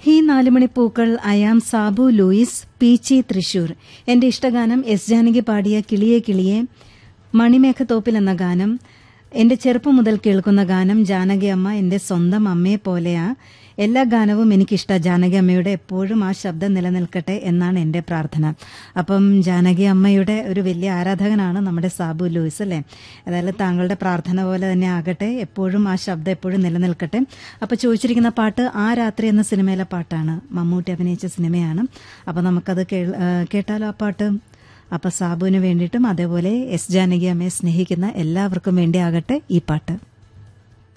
ഈ നാലുമണിപ്പൂക്കൾ I'm Sabu Louis Peechi Thrissur എന്റെ ഇഷ്ടഗാനം എസ് ജാനകി പാടിയ കിളിയെ കിളിയെ മണിമേഘത്തോപ്പിൽ എന്ന ഗാനം എന്റെ ചെറുപ്പം മുതൽ കേൾക്കുന്ന ഗാനം ജാനകി അമ്മ എന്റെ സ്വന്തം അമ്മയെ പോലെയാ എല്ലാ ഗാനവും എനിക്കിഷ്ട ജാനകി അമ്മയുടെ എപ്പോഴും ആ ശബ്ദം നിലനിൽക്കട്ടെ എന്നാണ് എന്റെ പ്രാർത്ഥന അപ്പം ജാനകി അമ്മയുടെ ഒരു വലിയ ആരാധകനാണ് നമ്മുടെ സാബു ലൂയിസ് അല്ലേ അതായത് താങ്കളുടെ പ്രാർത്ഥന പോലെ തന്നെ ആകട്ടെ എപ്പോഴും ആ ശബ്ദം എപ്പോഴും നിലനിൽക്കട്ടെ അപ്പോൾ ചോദിച്ചിരിക്കുന്ന പാട്ട് ആ രാത്രി എന്ന സിനിമയിലെ പാട്ടാണ് മമ്മൂട്ടി അഭിനയിച്ച സിനിമയാണ് അപ്പോൾ നമുക്കത് കേൾ- ആ, കേട്ടാലോ ആ പാട്ട് അപ്പൊ സാബുവിന് വേണ്ടിയിട്ടും അതേപോലെ എസ് ജാനകി അമ്മയെ സ്നേഹിക്കുന്ന എല്ലാവർക്കും വേണ്ടി ആകട്ടെ ഈ പാട്ട്